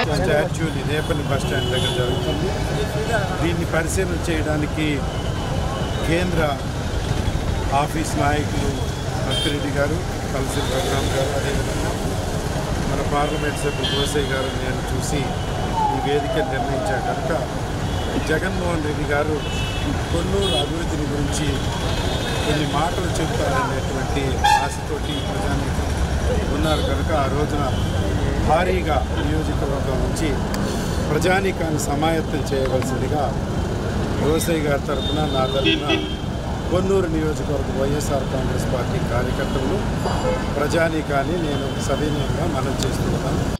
స్టాచ్యూని నేపల్లి bus stand దగ్గర జరుగుతుంది దీన్ని పరిశీలన చేయడానికి కేంద్ర ఆఫీస్ నాయకులు నర్సిరెడ్డి గారు కలసి రఘురామ్ గారు అదేవిధంగా మన పార్లమెంట్ సభ్యులు గోసయ్య గారు నేను చూసి ఈ వేదిక నిర్ణయించా కనుక జగన్మోహన్ రెడ్డి గారు కొన్నూరు అభివృద్ధిని గురించి కొన్ని మాటలు చెబుతారనేటువంటి ఆశతోటి ప్రజానికి ఉన్నారు కనుక ఆ రోజున భారీగా నియోజకవర్గం నుంచి ప్రజానీకాన్ని సమాయత్తం చేయవలసిందిగా రోసయ్య గారి తరఫున నా తరఫున కొన్నూరు నియోజకవర్గ వైఎస్ఆర్ కాంగ్రెస్ పార్టీ కార్యకర్తలు ప్రజానీకాన్ని నేను సవినయంగా మనం చేస్తున్నాను